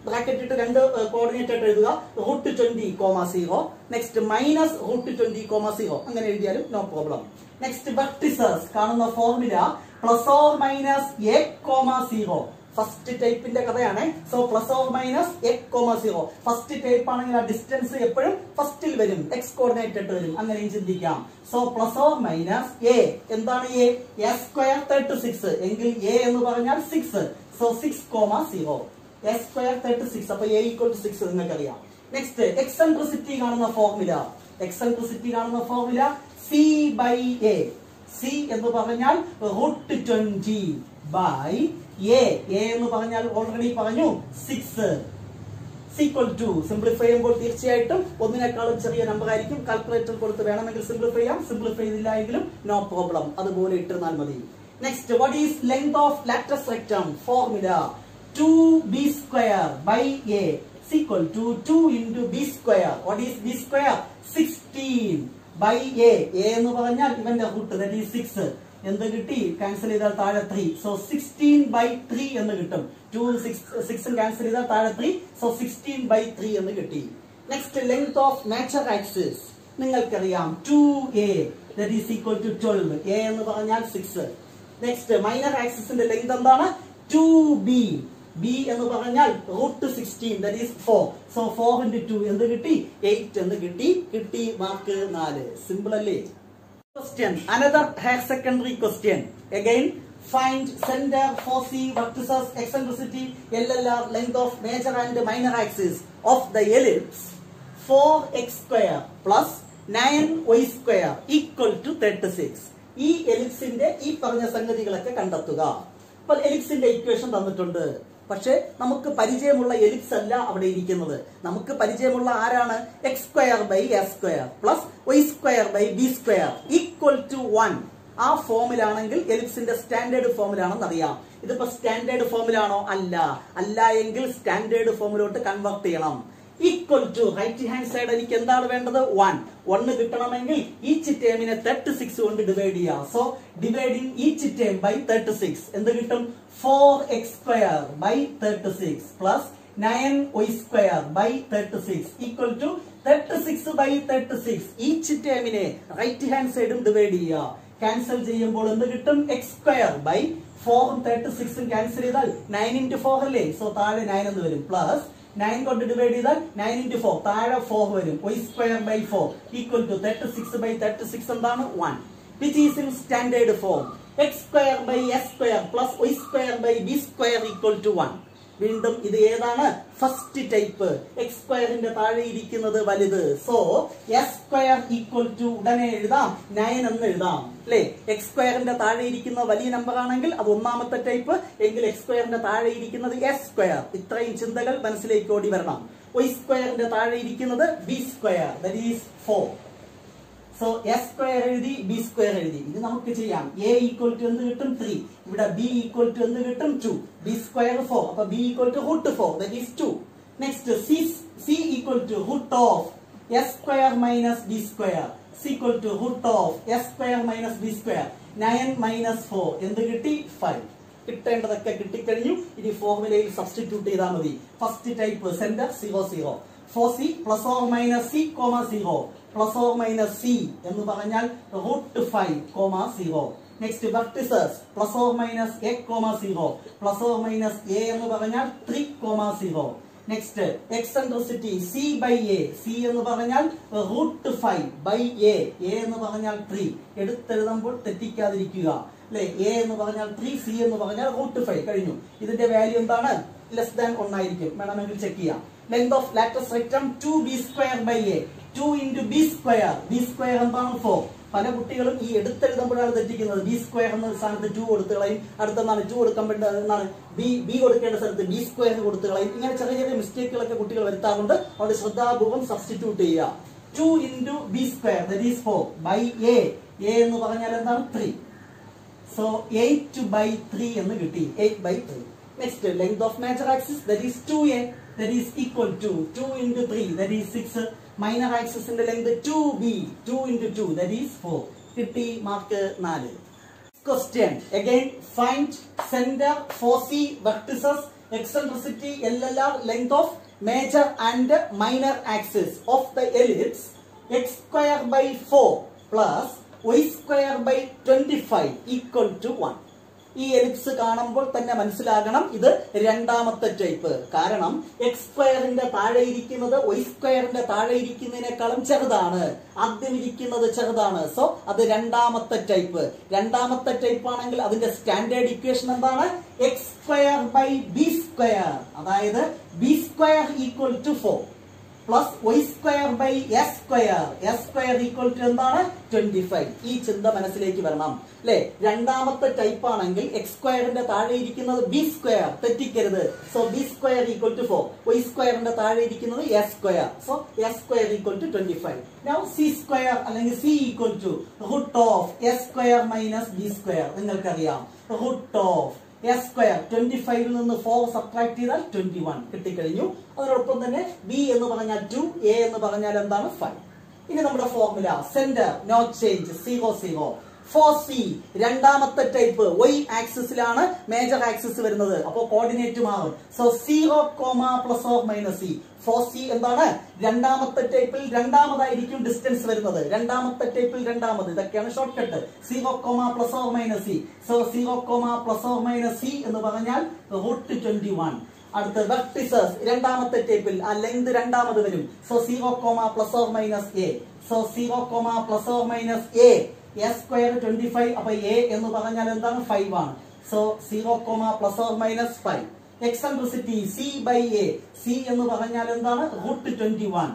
ബ്രാക്കറ്റ് ഇട്ട് രണ്ട് കോർഡിനേറ്റ് ആയിട്ട് എഴുതുക root twenty comma zero next minus root twenty comma zero അങ്ങനെ എഴുതിയാലും നോ പ്രോബ്ലം നെക്സ്റ്റ് വെർട്ടിസസ് കാണുന്ന formula plus or minus A comma zero first ടൈപ്പിന്റെ കഥയാണ് so plus or minus A comma zero first type ആണെങ്കിൽ ആ distance എപ്പോഴും ഫസ്റ്റിൽ വരും എക്സ് കോർഡിനേറ്റ് ഇട്ട് വരും അങ്ങനെയും ചിന്തിക്കാം so plus or minus a എന്താണ് A a square thirty six എങ്കിൽ എ എന്ന് പറഞ്ഞാൽ six so six comma zero a square thirty six അപ്പൊ എ ഈക്വൽ ടു സിക്സ് നിങ്ങൾക്കറിയാം നെക്സ്റ്റ് എക്സെൻട്രിസിറ്റി കാണുന്ന ഫോർമുല എക്സെൻട്രിസിറ്റി കാണുന്ന formula c by A C എന്ന് പറഞ്ഞാൽ root twenty by A A എന്ന് പറഞ്ഞാൽ ഓൾറെഡി പറഞ്ഞു സിക്സ് സീക്വൽ ടു സിംപ്ലിഫൈ ചെയ്യുമ്പോൾ തീർച്ചയായിട്ടും ഒന്നിനേക്കാളും ചെറിയ നമ്പർ ആയിരിക്കും കാൽക്കുലേറ്റർ കൊടുത്ത് വേണമെങ്കിൽ സിംപ്ലിഫൈ ചെയ്യാം സിംപ്ലിഫൈ ചെയ്തില്ല എങ്കിലും നോ പ്രോബ്ലം അതുപോലെ ഇട്ടിരുന്നാൽ മതി next what is length of latus rectum formula two B square by a is equal to two into B square what is b square sixteen by A A എന്ന് പറഞ്ഞാൽ ഇവന്റെ root that is six എന്ത് കിട്ടി cancel ചെയ്താൽ താഴെ three so sixteen by three എന്ന് കിട്ടും two six സിക്സും ക്യാൻസൽ ചെയ്താൽ താഴെ three so sixteen by three എന്ന് കിട്ടി next length of major axis നിങ്ങൾക്കറിയാം two A that is equal to twelve a എന്ന് പറഞ്ഞാൽ സിക്സ് നെക്സ്റ്റ് മൈനർ ആക്സിസിന്റെ ലെങ്ത് എന്താണ് ടു ബി ബി എന്ന് പറഞ്ഞാൽ root sixteen that is four so four into two എന്ത് കിട്ടി എയ്റ്റ് എന്ന് കിട്ടി കിട്ടി മാർക്ക് നാല് സിമ്പിൾ അല്ലേ Question. Another higher secondary question. Again, find center, foci, vertices, eccentricity, LLR, length of major and minor axis of the ellipse 4x square plus 9y square equal to 36. ഈ എലിപ്സിന്റെ ഈ പറഞ്ഞ സംഗതികളൊക്കെ കണ്ടെത്തുക അപ്പോൾ എലിപ്സിന്റെ ഇക്വേഷൻ തന്നിട്ടുണ്ട് പക്ഷേ നമുക്ക് പരിചയമുള്ള എലിപ്സ് അല്ല അവിടെ ഇരിക്കുന്നത് നമുക്ക് പരിചയമുള്ള ആരാണ് x square by S square plus Y square by B square equal to one ആ ഫോമിലാണെങ്കിൽ എലിപ്സിന്റെ സ്റ്റാൻഡേർഡ് ഫോമിലാണെന്ന് അറിയാം ഇതിപ്പോ സ്റ്റാൻഡേർഡ് ഫോമിലാണോ അല്ല അല്ല എങ്കിൽ സ്റ്റാൻഡേർഡ് ഫോമിലോട്ട് കൺവേർട്ട് ചെയ്യണം equal to right hand side എനിക്ക് എന്താണ് വേണ്ടത് വൺ ഒന്ന് കിട്ടണമെങ്കിൽ ഈച്ച് ടേമിനെ തേർട്ടി സിക്സ് കൊണ്ട് ഡിവൈഡ് ചെയ്യാം so dividing each term by thirty six എന്ത് കിട്ടും four x square by thirty six plus nine y square by thirty six equal to thirty six by thirty six each ടേമിനെ right hand സൈഡും divide ചെയ്യുക cancel ചെയ്യുമ്പോൾ എന്ത് കിട്ടും X square by ഫോറും thirty സിക്സും ക്യാൻസൽ ചെയ്താൽ നയൻ ഇൻറ്റു ഫോർ അല്ലേ സോ താഴെ നയൻ എന്ന് വരും പ്ലസ് നയൻ കൊണ്ട് ഡിവൈഡ് ചെയ്താൽ നയൻ ഇൻറ്റു ഫോർ താഴെ ഫോർ വരും Y square by four equal to thirty six by thirty six എന്താണ് one which is in standard form X square by S square plus Y square by B square equal to one വീണ്ടും ഇത് ഏതാണ് first type X സ്ക്വയറിന്റെ താഴെ ഇരിക്കുന്നത് വലുത് so S square equal to ഉടനെ എഴുതാം നയൻ എന്ന് എഴുതാം അല്ലെ എക്സ് സ്ക്വയറിന്റെ താഴെ ഇരിക്കുന്ന വലിയ നമ്പർ ആണെങ്കിൽ അത് ഒന്നാമത്തെ ടൈപ്പ് എങ്കിൽ എക്സ് സ്ക്വയറിന്റെ താഴെ ഇരിക്കുന്നത് എസ് സ്ക്വയർ ഇത്രയും ചിന്തകൾ മനസ്സിലേക്ക് ഓടി വരണം വൈ സ്ക്വയറിന്റെ താഴെ ഇരിക്കുന്നത് B square that is four so S square എഴുതി ബി സ്ക്വയർ എഴുതി ഇത് നമുക്ക് ചെയ്യാം എ ഈക്വൽ ടു എന്ത് കിട്ടും ത്രീ ഇവിടെ ബി ഈക്വൽ ടു എന്ത് കിട്ടും ടു ബി സ്ക്വയർ ഫോർ അപ്പൊ B equal to root four that is two next C C equal to root of S square minus B square C equal to root of S square minus B square nine minus four എന്ത് കിട്ടി five കിട്ടേണ്ടതൊക്കെ കിട്ടിക്കഴിഞ്ഞു ഇനി ഫോർമുലയിൽ substitute ചെയ്താൽ മതി first type centre zero zero four C plus or minus C comma zero plus or minus C എന്ന് പറഞ്ഞാൽ root five comma zero next vertices plus or minus A comma zero plus or minus A എന്ന് പറഞ്ഞാൽ three comma zero next eccentricity C by A C എന്ന് പറഞ്ഞാൽ root five by A A എന്ന് പറഞ്ഞാൽ three എടുത്തെഴുതുമ്പോൾ തെറ്റിക്കാതിരിക്കുക അല്ലെ A എന്ന് പറഞ്ഞാൽ three C എന്ന് പറഞ്ഞാൽ റൂട്ട് ഫൈവ് കഴിഞ്ഞു ഇതിന്റെ വാല്യൂ എന്താണ് ലെസ് ദാൻ ഒന്നായിരിക്കും വേണമെങ്കിൽ ചെക്ക് ചെയ്യാം length of latus rectum two B square by A two into B square B square എന്താണ് ഫോർ പല കുട്ടികളും ഈ എടുത്തെഴുതുമ്പോഴാണ് തെറ്റിക്കുന്നത് ബി സ്ക്വയർ എന്ന സ്ഥാനത്ത് ടു കൊടുത്തു കളയും അടുത്തെന്നാണ് ടു കൊടുക്കേണ്ട എന്നാണ് ബി ബി കൊടുക്കേണ്ട സ്ഥലത്ത് ബി സ്ക്വയർ കൊടുത്തു കളയും ഇങ്ങനെ ചെറിയ ചെറിയ മിസ്റ്റേക്കുകളൊക്കെ കുട്ടികൾ വരുത്താറുണ്ട് അവിടെ ശ്രദ്ധാപൂർവ്വം സബ്സ്റ്റിറ്റ്യൂട്ട് ചെയ്യുക two into B square that is four by A A എന്ന് പറഞ്ഞാൽ എന്താണ് three so eight by three എന്ന് കിട്ടി eight by three next length of major axis that is two A that is equal to two into three that is six minor ആക്സിസിന്റെ length two B two into two that is four കിട്ടി mark നാല് question again find center foci vertices eccentricity L L R length of major and minor axis of the ellipse X square by four plus Y square by twenty five equal to one ഈ ellipse കാണുമ്പോൾ തന്നെ മനസ്സിലാകണം ഇത് രണ്ടാമത്തെ type കാരണം X സ്ക്വയറിന്റെ താഴെ ഇരിക്കുന്നത് Y സ്ക്വയറിന്റെ താഴെ ഇരിക്കുന്നതിനേക്കാളും ചെറുതാണ് ആദ്യം ഇരിക്കുന്നത് ചെറുതാണ് സോ അത് രണ്ടാമത്തെ ടൈപ്പ് രണ്ടാമത്തെ ടൈപ്പ് ആണെങ്കിൽ അതിന്റെ സ്റ്റാൻഡേർഡ് ഇക്വേഷൻ എന്താണ് X square by B square അതായത് B square equal to four plus Y square by S square S square equal to എന്താണ് ട്വന്റി ഫൈവ് ഈ ചിന്ത മനസ്സിലേക്ക് വരണം അല്ലെ രണ്ടാമത്തെ ടൈപ്പ് ആണെങ്കിൽ എക്സ് സ്ക്വയറിന്റെ താഴെ ഇരിക്കുന്നത് ബി സ്ക്വയർ തെറ്റിക്കരുത് so B square equal to four Y സ്ക്വയറിന്റെ താഴെ ഇരിക്കുന്നത് S square so S square equal to twenty five now C square അല്ലെങ്കിൽ C equal to root of S square minus B square നിങ്ങൾക്കറിയാം root of S square twenty ഫൈവിൽ നിന്ന് four subtract ചെയ്താൽ twenty one കിട്ടിക്കഴിഞ്ഞു അതിനോടൊപ്പം തന്നെ B എന്ന് പറഞ്ഞാൽ ടു എ എന്ന് പറഞ്ഞാൽ എന്താണ് ഫൈവ് ഇനി നമ്മുടെ formula center no change zero zero four foci രണ്ടാമത്തെ ടൈപ്പ് വൈ ആക്സിസിലാണ് മേജർ ആക്സിസ് വരുന്നത് അപ്പോ കോർഡിനേറ്റ് മാറും so zero comma plus or minus C foci എന്താണ് രണ്ടാമത്തെ ടൈപ്പിൽ രണ്ടാമതായിരിക്കും ഡിസ്റ്റൻസ് വരുന്നത് രണ്ടാമത്തെ ടൈപ്പിൽ രണ്ടാമത് ഇതൊക്കെയാണ് short cut zero comma plus or minus C so zero comma plus or minus C എന്ന് പറഞ്ഞാൽ റൂട്ട് ട്വന്റി വൺ അടുത്ത് വെർട്ടിസസ് രണ്ടാമത്തെ ടേപ്പിൽ ആ ലെങ്ത് രണ്ടാമത് വരും so zero comma plus or minus A so zero comma plus or minus A S square twenty five അപ്പൊ A എന്ന് പറഞ്ഞാൽ എന്താണ് ഫൈവ് ആണ് so zero comma plus or minus five eccentricity C by A C എന്ന് പറഞ്ഞാൽ എന്താണ് root twenty one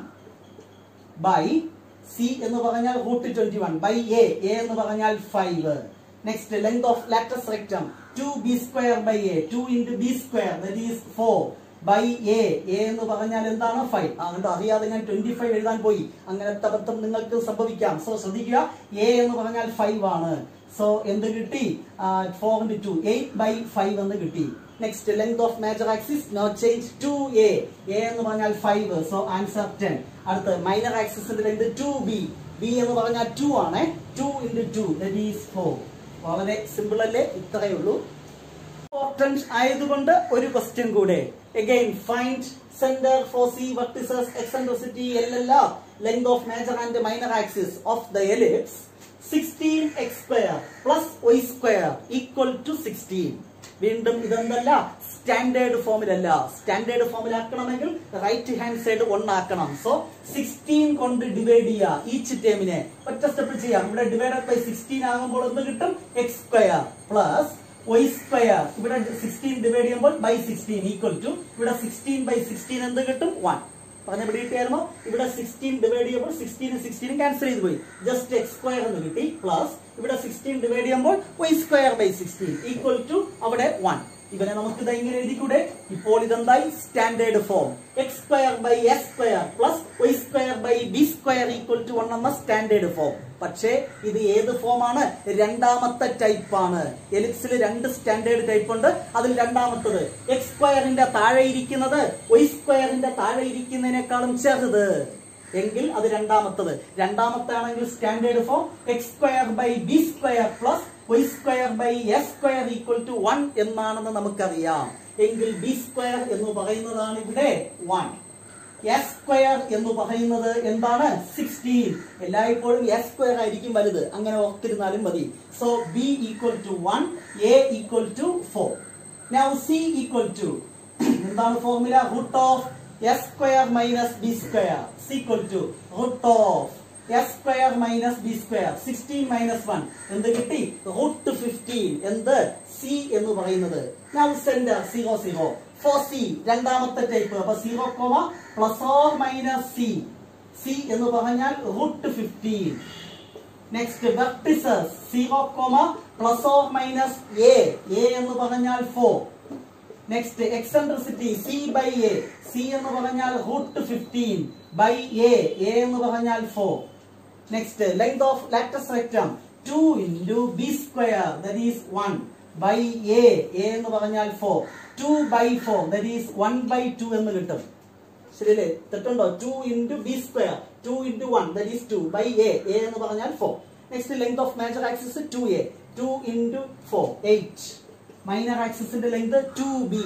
by C എന്ന് പറഞ്ഞാൽ root twenty one by A A എന്ന് പറഞ്ഞാൽ five next length of latus rectum two B square by A two into B square that is four by A A എന്ന് പറഞ്ഞാൽ എന്താണ് five അങ്ങോട്ട് അറിയാതെ ഞാൻ ട്വന്റി ഫൈവ് എഴുതാൻ പോയി അങ്ങനത്തെ അബദ്ധം നിങ്ങൾക്ക് സംഭവിക്കാം സോ ശ്രദ്ധിക്കുക എ എന്ന് പറഞ്ഞാൽ ഫൈവ് ആണ് സോ എന്ത് കിട്ടി four into two eight by five എന്ന് കിട്ടി next length of major axis no change two A A എന്ന് പറഞ്ഞാൽ ഫൈവ് സോ ആൻസർ ടെൻ അടുത്ത് മൈനർ ആക്സിസിന്റെ ലെങ്ത് ടു ബി ബി എന്ന് പറഞ്ഞാൽ ടു ആണ് two into two that is four വളരെ സിമ്പിൾ അല്ലേ ഇത്രയേ ഉള്ളൂ ഇമ്പോർട്ടൻറ്റ് ആയതുകൊണ്ട് ഒരു ക്വസ്റ്റ്യൻ കൂടെ again find center foci vertices eccentricity L L R length of major and minor axis of the ellipse sixteen X square plus Y square equal to sixteen വീണ്ടും ഇതെന്തല്ല standard ഫോമിലല്ല standard ഫോമിലാക്കണമെങ്കിൽ right hand side ഒന്നാക്കണം so sixteen കൊണ്ട് divide ചെയ്യുക each ടേമിനെ ഒറ്റ സ്റ്റെപ്പിൽ ചെയ്യാം ഇവിടെ ഡിവൈഡഡ് ബൈ സിക്സ്റ്റീൻ ആകുമ്പോൾ എന്ത് കിട്ടും X square plus Y square ഇവിടെ സിക്സ്റ്റീൻ ഡിവൈഡ് ചെയ്യുമ്പോൾ ബൈ സിക്സ്റ്റീൻ ഈക്വൽ ടു ഇവിടെ സിക്സ്റ്റീൻ ബൈ സിക്സ്റ്റീൻ എന്ത് കിട്ടും വൺ പറഞ്ഞ ഇവിടെ കിട്ടിയായിരുന്നു ഇവിടെ സിക്സ്റ്റീൻ ഡിവൈഡ് ചെയ്യുമ്പോൾ സിക്സ്റ്റീനും സിക്സ്റ്റീനും ക്യാൻസൽ ചെയ്ത് പോയി ജസ്റ്റ് എക്സ് സ്ക്വയർ എന്ന് കിട്ടി പ്ലസ് ഇവിടെ സിക്സ്റ്റീൻ ഡിവൈഡ് ചെയ്യുമ്പോൾ Y square by sixteen equal to അവിടെ വൺ ഇവനെ നമുക്ക് ഇത് ഇങ്ങനെ എഴുതിക്കൂടെ ഇപ്പോൾ ഇതെന്തായി standard form X square by S square plus Y square by B square equal to one എന്ന സ്റ്റാൻഡേർഡ് ഫോം പക്ഷേ ഇത് ഏത് ഫോമാണ് രണ്ടാമത്തെ ടൈപ്പ് ആണ് എലിപ്സിൽ രണ്ട് സ്റ്റാൻഡേർഡ് ടൈപ്പ് ഉണ്ട് അതിൽ രണ്ടാമത്തത് എക്സ് സ്ക്വയറിന്റെ താഴെ ഇരിക്കുന്നത് വൈ സ്ക്വയറിന്റെ താഴെ ഇരിക്കുന്നതിനേക്കാളും ചെറുത് എങ്കിൽ അത് രണ്ടാമത്തത് രണ്ടാമത്തെ ആണെങ്കിൽ standard form X square by B square plus Y square by S square equal to one എന്നാണെന്ന് നമുക്കറിയാം എങ്കിൽ ബി സ്ക്വയർ എന്ന് പറയുന്നതാണ് ഇവിടെ വൺ എസ് സ്ക്വയർ എന്ന് പറയുന്നത് എന്താണ് സിക്സ്റ്റീൻ എല്ലായ്പ്പോഴും എസ് സ്ക്വയർ ആയിരിക്കും വലുത് അങ്ങനെ ഓർത്തിരുന്നാലും മതി so B equal to one A equal to four now C equal to എന്താണ് formula root of S square minus B square equal to root of S square minus B square sixteen minus one എന്ത് കിട്ടി root fifteen എന്ത് C എന്ന് പറയുന്നത് now center zero zero four foci രണ്ടാമത്തെ type അപ്പൊ zero comma plus or minus C C എന്ന് പറഞ്ഞാൽ root fifteen next vertices zero comma plus or minus A A എന്ന് പറഞ്ഞാൽ four next eccentricity C by A C എന്ന് പറഞ്ഞാൽ root fifteen by A A എന്ന് പറഞ്ഞാൽ four next length of latus rectum two into B square that is one by A A എന്ന് പറഞ്ഞാൽ four two by four that is one by two എന്ന് കിട്ടും ശരിയല്ലേ തെറ്റുണ്ടോ two into B square two into one that is two by A A എന്ന് പറഞ്ഞാൽ four next length of major axis two A two into four eight minor ആക്സിസിന്റെ length two B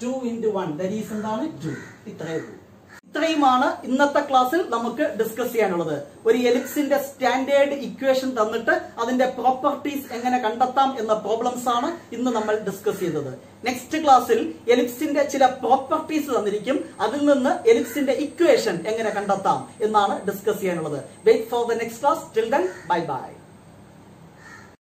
two into one that is എന്താണ് two ഇത്രയേ ഉള്ളൂ ഇത്രയുമാണ് ഇന്നത്തെ ക്ലാസ്സിൽ നമുക്ക് ഡിസ്കസ് ചെയ്യാനുള്ളത് ഒരു എലിപ്സിന്റെ സ്റ്റാൻഡേർഡ് ഇക്വേഷൻ തന്നിട്ട് അതിന്റെ പ്രോപ്പർട്ടീസ് എങ്ങനെ കണ്ടെത്താം എന്ന പ്രോബ്ലംസ് ആണ് ഇന്ന് നമ്മൾ ഡിസ്കസ് ചെയ്തത് നെക്സ്റ്റ് ക്ലാസ്സിൽ എലിപ്സിന്റെ ചില പ്രോപ്പർട്ടീസ് തന്നിരിക്കും അതിൽ നിന്ന് എലിപ്സിന്റെ ഇക്വേഷൻ എങ്ങനെ കണ്ടെത്താം എന്നാണ് ഡിസ്കസ് ചെയ്യാനുള്ളത് wait for the next class till then bye by